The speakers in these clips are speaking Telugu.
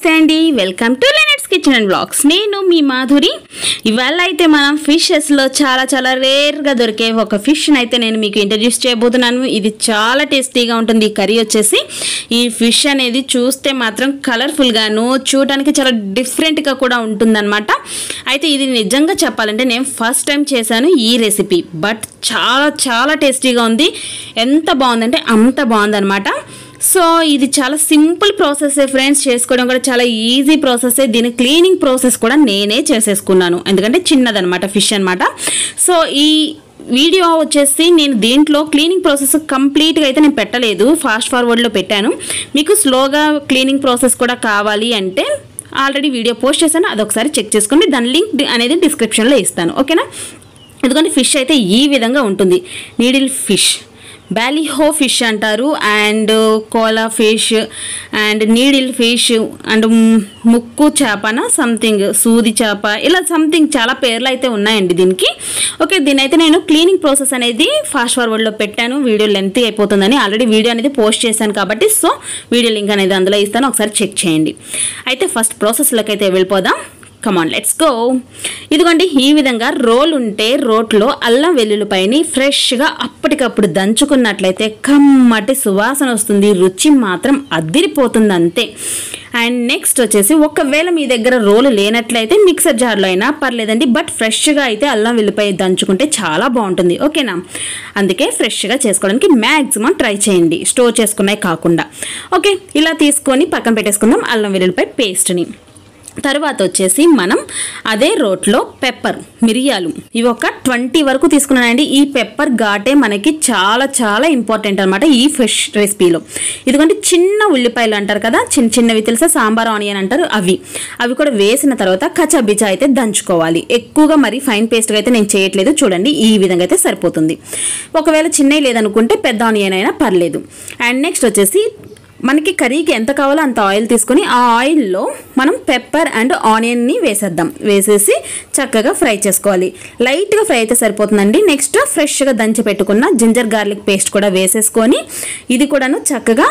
నమస్తే అండి వెల్కమ్ టు లెనెట్స్ కిచెన్ అండ్ బ్లాగ్స్ నేను మీ మాధురి ఇవాళ అయితే మనం ఫిషెస్లో చాలా చాలా రేర్గా దొరికే ఒక ఫిష్ని అయితే నేను మీకు ఇంట్రడ్యూస్ చేయబోతున్నాను ఇది చాలా టేస్టీగా ఉంటుంది ఈ కర్రీ వచ్చేసి ఈ ఫిష్ అనేది చూస్తే మాత్రం కలర్ఫుల్గాను చూడడానికి చాలా డిఫరెంట్గా కూడా ఉంటుందన్నమాట అయితే ఇది నిజంగా చెప్పాలంటే నేను ఫస్ట్ టైం చేశాను ఈ రెసిపీ బట్ చాలా చాలా టేస్టీగా ఉంది ఎంత బాగుందంటే అంత బాగుందన్నమాట సో ఇది చాలా సింపుల్ ప్రాసెస్ ఫ్రెండ్స్ చేసుకోవడం కూడా చాలా ఈజీ ప్రాసెస్ దీని క్లీనింగ్ ప్రాసెస్ కూడా నేనే చేసేసుకున్నాను ఎందుకంటే చిన్నదనమాట ఫిష్ అనమాట సో ఈ వీడియో వచ్చేసి నేను దీంట్లో క్లీనింగ్ ప్రాసెస్ కంప్లీట్గా అయితే నేను పెట్టలేదు ఫాస్ట్ ఫార్వర్డ్లో పెట్టాను మీకు స్లోగా క్లీనింగ్ ప్రాసెస్ కూడా కావాలి అంటే ఆల్రెడీ వీడియో పోస్ట్ చేశాను అదొకసారి చెక్ చేసుకోండి దాని లింక్ అనేది డిస్క్రిప్షన్లో ఇస్తాను ఓకేనా ఎందుకంటే ఫిష్ అయితే ఈ విధంగా ఉంటుంది నీడిల్ ఫిష్ బ్యాలీహో ఫిష్ అంటారు అండ్ కోలా fish and needle fish and ముక్కు చేపన సంథింగ్ సూది చేప ఇలా సంథింగ్ చాలా పేర్లు అయితే ఉన్నాయండి దీనికి ఓకే దీని అయితే నేను క్లీనింగ్ ప్రాసెస్ అనేది ఫాస్ట్ ఫార్వర్డ్లో పెట్టాను వీడియో లెంత్ అయిపోతుందని ఆల్రెడీ వీడియో అనేది పోస్ట్ చేశాను కాబట్టి సో వీడియో లింక్ అనేది అందులో ఇస్తాను ఒకసారి చెక్ చేయండి అయితే ఫస్ట్ ప్రాసెస్లోకి అయితే వెళ్ళిపోదాం కమాన్ లెట్స్ గో ఇదిగోండి ఈ విధంగా రోల్ ఉంటే రోట్లో అల్లం వెల్లుల్లిపైని ఫ్రెష్గా అప్పటికప్పుడు దంచుకున్నట్లయితే కమ్మటి సువాసన వస్తుంది రుచి మాత్రం అద్దిరిపోతుంది అంతే అండ్ నెక్స్ట్ వచ్చేసి ఒకవేళ మీ దగ్గర రోలు లేనట్లయితే మిక్సర్ జార్లో అయినా పర్లేదండి బట్ ఫ్రెష్గా అయితే అల్లం వెల్లిపాయ దంచుకుంటే చాలా బాగుంటుంది ఓకేనా అందుకే ఫ్రెష్గా చేసుకోవడానికి మ్యాక్సిమం ట్రై చేయండి స్టోర్ చేసుకున్నాయి కాకుండా ఓకే ఇలా తీసుకొని పక్కన పెట్టేసుకుందాం అల్లం వెల్లుల్లిపాయ పేస్ట్ని తర్వాత వచ్చేసి మనం అదే రోట్లో పెప్పర్ మిరియాలు ఇవి ఒక ట్వంటీ వరకు తీసుకున్నానండి ఈ పెప్పర్ ఘాటే మనకి చాలా చాలా ఇంపార్టెంట్ అనమాట ఈ ఫిష్ రెసిపీలో ఎందుకంటే చిన్న ఉల్లిపాయలు అంటారు కదా చిన్న చిన్నవి తెలుసా సాంబార్ ఆనియన్ అంటారు అవి అవి కూడా వేసిన తర్వాత కచాబిచా అయితే దంచుకోవాలి ఎక్కువగా మరి ఫైన్ పేస్ట్గా అయితే నేను చేయట్లేదు చూడండి ఈ విధంగా అయితే సరిపోతుంది ఒకవేళ చిన్నవి లేదనుకుంటే పెద్ద ఆనియన్ అయినా పర్లేదు అండ్ నెక్స్ట్ వచ్చేసి మనకి కర్రీకి ఎంత కావాలో అంత ఆయిల్ తీసుకొని ఆ ఆయిల్లో మనం పెప్పర్ అండ్ ఆనియన్ని వేసేద్దాం వేసేసి చక్కగా ఫ్రై చేసుకోవాలి లైట్గా ఫ్రై అయితే సరిపోతుందండి నెక్స్ట్ ఫ్రెష్గా దంచి పెట్టుకున్న జింజర్ గార్లిక్ పేస్ట్ కూడా వేసేసుకొని ఇది కూడాను చక్కగా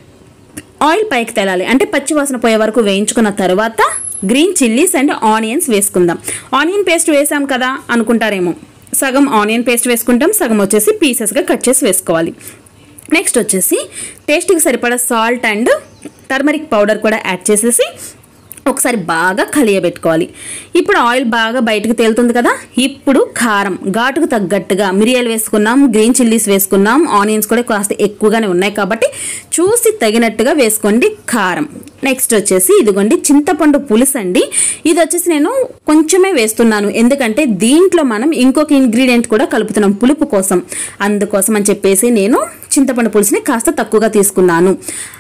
ఆయిల్ పైకి తేలాలి అంటే పచ్చి వాసన పోయే వరకు వేయించుకున్న తర్వాత గ్రీన్ చిల్లీస్ అండ్ ఆనియన్స్ వేసుకుందాం ఆనియన్ పేస్ట్ వేసాం కదా అనుకుంటారేమో సగం ఆనియన్ పేస్ట్ వేసుకుంటాం సగం వచ్చేసి పీసెస్గా కట్ చేసి వేసుకోవాలి నెక్స్ట్ వచ్చేసి టేస్ట్కి సరిపడా సాల్ట్ అండ్ టర్మరిక్ పౌడర్ కూడా యాడ్ చేసేసి ఒకసారి బాగా కలియబెట్టుకోవాలి ఇప్పుడు ఆయిల్ బాగా బయటకు తేలుతుంది కదా ఇప్పుడు కారం ఘాటుకు తగ్గట్టుగా మిరియాలు వేసుకున్నాం గ్రీన్ చిల్లీస్ వేసుకున్నాం ఆనియన్స్ కూడా కాస్త ఎక్కువగానే ఉన్నాయి కాబట్టి చూసి తగినట్టుగా వేసుకోండి కారం నెక్స్ట్ వచ్చేసి ఇదిగోండి చింతపండు పులుసు అండి ఇది వచ్చేసి నేను కొంచెమే వేస్తున్నాను ఎందుకంటే దీంట్లో మనం ఇంకొక ఇంగ్రీడియంట్ కూడా కలుపుతున్నాం పులుపు కోసం అందుకోసం అని చెప్పేసి నేను చింతపండు పులుసుని కాస్త తక్కువగా తీసుకున్నాను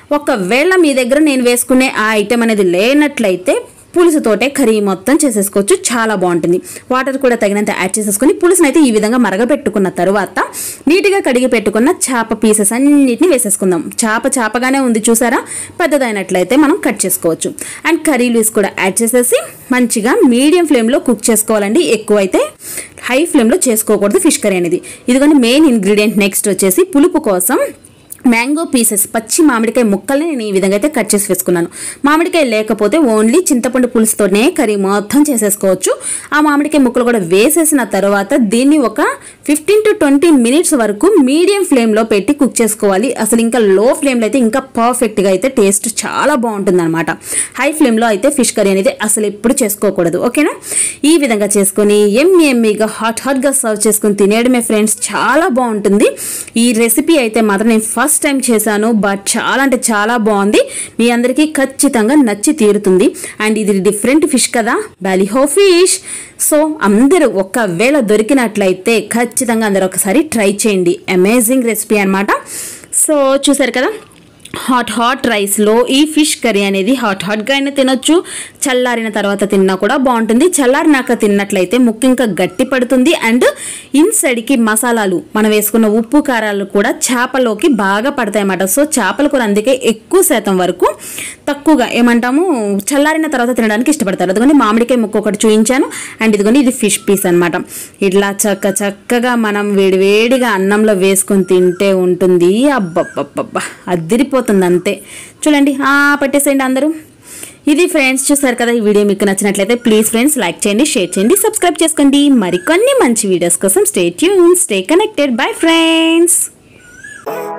ఒకవేళ మీ దగ్గర నేను వేసుకునే ఆ ఐటెం అనేది లేనట్లయితే పులుసుతోటే కర్రీ మొత్తం చేసేసుకోవచ్చు చాలా బాగుంటుంది వాటర్ కూడా తగినంత యాడ్ చేసేసుకొని పులుసుని అయితే ఈ విధంగా మరగపెట్టుకున్న తర్వాత నీట్గా కడిగి పెట్టుకున్న చేప పీసెస్ అన్నిటిని వేసేసుకుందాం చేప చేపగానే ఉంది చూసారా పెద్దదైనట్లయితే మనం కట్ చేసుకోవచ్చు అండ్ కర్రీ లీవ్స్ కూడా యాడ్ చేసేసి మంచిగా మీడియం ఫ్లేమ్లో కుక్ చేసుకోవాలండి ఎక్కువైతే హై ఫ్లేమ్లో చేసుకోకూడదు ఫిష్ కర్రీ అనేది ఇదిగోని మెయిన్ ఇంగ్రీడియంట్ నెక్స్ట్ వచ్చేసి పులుపు కోసం మ్యాంగో పీసెస్ పచ్చి మామిడికాయ ముక్కల్ని నేను ఈ విధంగా అయితే కట్ చేసి వేసుకున్నాను మామిడికాయ లేకపోతే ఓన్లీ చింతపండు పులుసుతోనే కర్రీ మొత్తం చేసేసుకోవచ్చు ఆ మామిడికాయ ముక్కలు కూడా వేసేసిన తర్వాత దీన్ని ఒక ఫిఫ్టీన్ టు ట్వంటీ మినిట్స్ వరకు మీడియం ఫ్లేమ్లో పెట్టి కుక్ చేసుకోవాలి అసలు ఇంకా లో ఫ్లేమ్లో అయితే ఇంకా పర్ఫెక్ట్గా అయితే టేస్ట్ చాలా బాగుంటుంది అనమాట హై ఫ్లేమ్లో అయితే ఫిష్ కర్రీ అనేది అసలు ఎప్పుడు చేసుకోకూడదు ఓకేనా ఈ విధంగా చేసుకొని ఎమ్మి ఎమ్మిగా హాట్ హాట్గా సర్వ్ చేసుకుని తినేయడమే ఫ్రెండ్స్ చాలా బాగుంటుంది ఈ రెసిపీ అయితే మాత్రం నేను ఫస్ట్ టైం చేశాను బట్ చాలా అంటే చాలా బాగుంది మీ అందరికీ ఖచ్చితంగా నచ్చి తీరుతుంది అండ్ ఇది డిఫరెంట్ ఫిష్ కదా బాలిహో ఫిష్ సో అందరూ ఒకవేళ దొరికినట్లయితే ఖచ్చితంగా అందరూ ఒకసారి ట్రై చేయండి అమేజింగ్ రెసిపీ అనమాట సో చూసారు కదా హాట్ హాట్ రైస్లో ఈ ఫిష్ కర్రీ అనేది హాట్ హాట్గా అయినా తినొచ్చు చల్లారిన తర్వాత తిన్నా కూడా బాగుంటుంది చల్లారినాక తిన్నట్లయితే ముక్కు ఇంకా గట్టి పడుతుంది అండ్ ఇన్సైడ్కి మసాలాలు మనం వేసుకున్న ఉప్పు కారాలు కూడా చేపలోకి బాగా పడతాయి అన్నమాట సో చేపల కూర అందుకే ఎక్కువ శాతం వరకు తక్కువగా ఏమంటాము చల్లారిన తర్వాత తినడానికి ఇష్టపడతారు అదిగోని మామిడికాయ ముక్క ఒకటి చూపించాను అండ్ ఇదిగోని ఇది ఫిష్ పీస్ అనమాట ఇట్లా చక్క చక్కగా మనం వేడివేడిగా అన్నంలో వేసుకొని తింటే ఉంటుంది అబ్బబ్బబ్బబ్బా అదిరిపోతుంది అంతే చూడండి ఆ, పట్టేసేయండి అందరూ ఇది ఫ్రెండ్స్ చూసారు కదా ఈ వీడియో మీకు నచ్చినట్లయితే ప్లీజ్ ఫ్రెండ్స్ లైక్ చేయండి షేర్ చేయండి సబ్స్క్రైబ్ చేసుకోండి మరికొన్ని మంచి వీడియోస్ కోసం stay tune stay connected bye friends